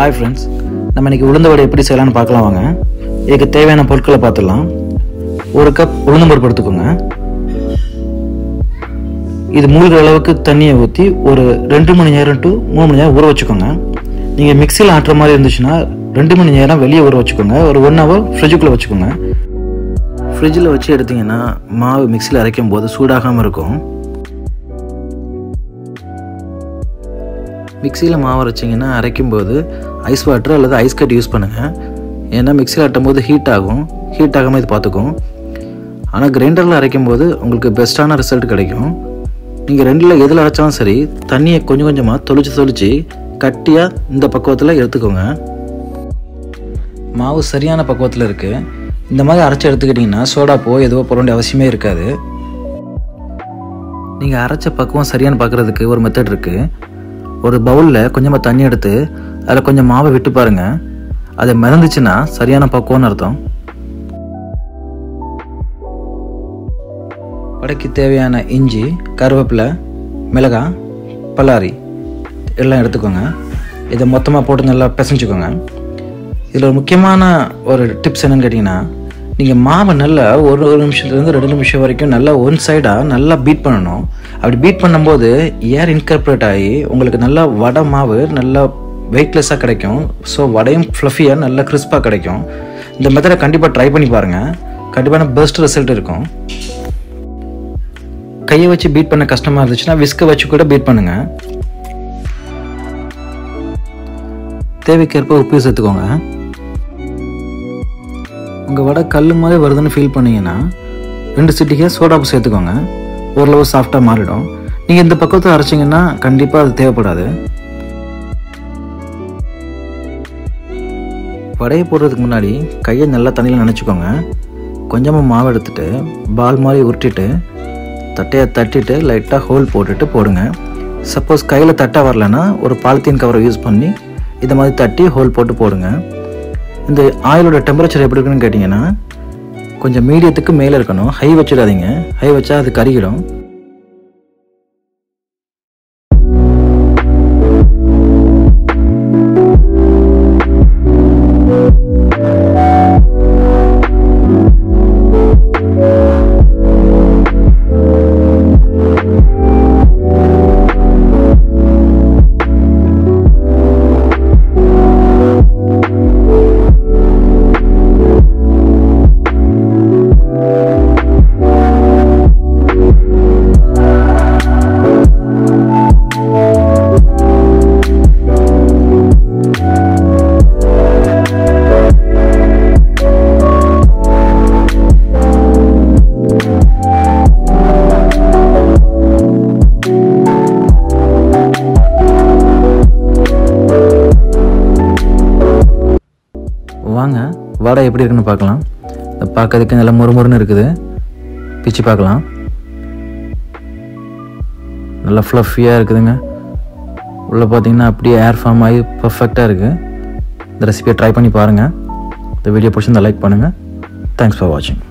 hi friends நம்ம இன்னைக்கு உளுந்த வடை எப்படி செய்யலாம்னு பார்க்கலாம் வாங்க இதுக்கு தேவையான பொருட்களை பார்த்துடலாம் ஒரு கப் உளுந்தம்பருப்பு எடுத்துக்கோங்க இது மூழ்கிற அளவுக்கு தண்ணியை ஊற்றி ஒரு ரெண்டு மணி நேரம் டு மூணு மணி நேரம் ஊற வச்சுக்கோங்க நீங்கள் மிக்சியில் ஆட்டுற மாதிரி இருந்துச்சுன்னா ரெண்டு மணி நேரம் வெளியே ஊற வச்சுக்கோங்க ஒரு ஒன் ஹவர் ஃப்ரிட்ஜுக்குள்ளே வச்சுக்கோங்க ஃப்ரிட்ஜில் வச்சு எடுத்தீங்கன்னா மாவு மிக்சியில் அரைக்கும் போது சூடாகாமல் இருக்கும் மிக்சியில் மாவு அரைச்சிங்கன்னா அரைக்கும்போது ஐஸ் வாட்டர் அல்லது ஐஸ் கட் யூஸ் பண்ணுங்கள் ஏன்னா மிக்சியில் ஆட்டும் போது ஹீட் ஆகும் ஹீட் ஆகாமல் இது பார்த்துக்கும் ஆனால் கிரைண்டரில் அரைக்கும் போது உங்களுக்கு பெஸ்ட்டான ரிசல்ட் கிடைக்கும் நீங்கள் ரெண்டில் எதில் அரைச்சாலும் சரி தண்ணியை கொஞ்சம் கொஞ்சமாக தொளிச்சு தொளிச்சு கட்டியாக இந்த பக்குவத்தில் எடுத்துக்கோங்க மாவு சரியான பக்குவத்தில் இருக்குது இந்த மாதிரி அரைச்சி எடுத்துக்கிட்டிங்கன்னா சோடா போ எதுவோ போட வேண்டிய அவசியமே இருக்காது நீங்கள் அரைச்ச பக்குவம் சரியானு பார்க்குறதுக்கு ஒரு மெத்தட் இருக்குது ஒரு பவுலில் கொஞ்சமாக தண்ணி எடுத்து அதில் கொஞ்சம் மாவை விட்டு பாருங்க அது மிதந்துச்சுன்னா சரியான பக்குவம்னு அர்த்தம் வடைக்கு தேவையான இஞ்சி கருவேப்பிலை மிளகாய் பல்லாரி எல்லாம் எடுத்துக்கோங்க இதை மொத்தமாக போட்டு நல்லா பிசைஞ்சுக்கோங்க இதில் ஒரு முக்கியமான ஒரு டிப்ஸ் என்னன்னு கேட்டிங்கன்னா நீங்கள் மாவை நல்லா ஒரு ஒரு நிமிஷத்துலேருந்து ரெண்டு நிமிஷம் வரைக்கும் நல்லா ஒன் சைடாக நல்லா பீட் பண்ணணும் அப்படி பீட் பண்ணும்போது ஏர் இன்கர்பரேட் ஆகி உங்களுக்கு நல்லா வடை மாவு நல்லா வெயிட்லெஸ்ஸாக கிடைக்கும் ஸோ வடையும் ஃப்ளஃபியாக நல்லா கிறிஸ்பாக கிடைக்கும் இந்த மெத்தடை கண்டிப்பாக ட்ரை பண்ணி பாருங்கள் கண்டிப்பான பெஸ்ட் ரிசல்ட் இருக்கும் கையை வச்சு பீட் பண்ண கஷ்டமாக இருந்துச்சுன்னா விஸ்கை வச்சு கூட பீட் பண்ணுங்கள் தேவைக்கேற்ப உப்பு சேர்த்துக்கோங்க உங்கள் வடை கல் மாதிரி வருதுன்னு ஃபீல் பண்ணீங்கன்னா ரெண்டு சிட்டிக்கே சோடாப்பு சேர்த்துக்கோங்க ஓரளவு சாஃப்டாக மாறிடும் நீங்கள் இந்த பக்கத்தை அரைச்சிங்கன்னா கண்டிப்பாக அது தேவைப்படாது வடையை போடுறதுக்கு முன்னாடி கையை நல்லா தண்ணியில் நினச்சிக்கோங்க கொஞ்சமாக மாவு எடுத்துட்டு பால் மாதிரி உருட்டிட்டு தட்டையை தட்டிட்டு லைட்டாக ஹோல் போட்டுட்டு போடுங்க சப்போஸ் கையில் தட்ட வரலன்னா ஒரு பாலித்தீன் கவரை யூஸ் பண்ணி இதை மாதிரி தட்டி ஹோல் போட்டு போடுங்க இந்த ஆயிலோட டெம்பரேச்சர் எப்படி இருக்குன்னு கேட்டிங்கன்னா கொஞ்சம் மீடியத்துக்கு மேலே இருக்கணும் ஹை வச்சிடாதீங்க ஹை வச்சா அது கருகிடும் வாங்க வடை எப்படி இருக்குன்னு பார்க்கலாம் இதை பார்க்கறதுக்கு நல்லா முறுமுறுன்னு இருக்குது பிச்சு பார்க்கலாம் நல்லா ஃப்ளஃபியாக இருக்குதுங்க உள்ளே பார்த்தீங்கன்னா அப்படியே ஏர் ஃபார்ம் ஆகி பர்ஃபெக்டாக இருக்குது இந்த ரெசிபியை ட்ரை பண்ணி பாருங்கள் இந்த வீடியோ பிடிச்சிருந்தா லைக் பண்ணுங்கள் தேங்க்ஸ் ஃபார் வாட்சிங்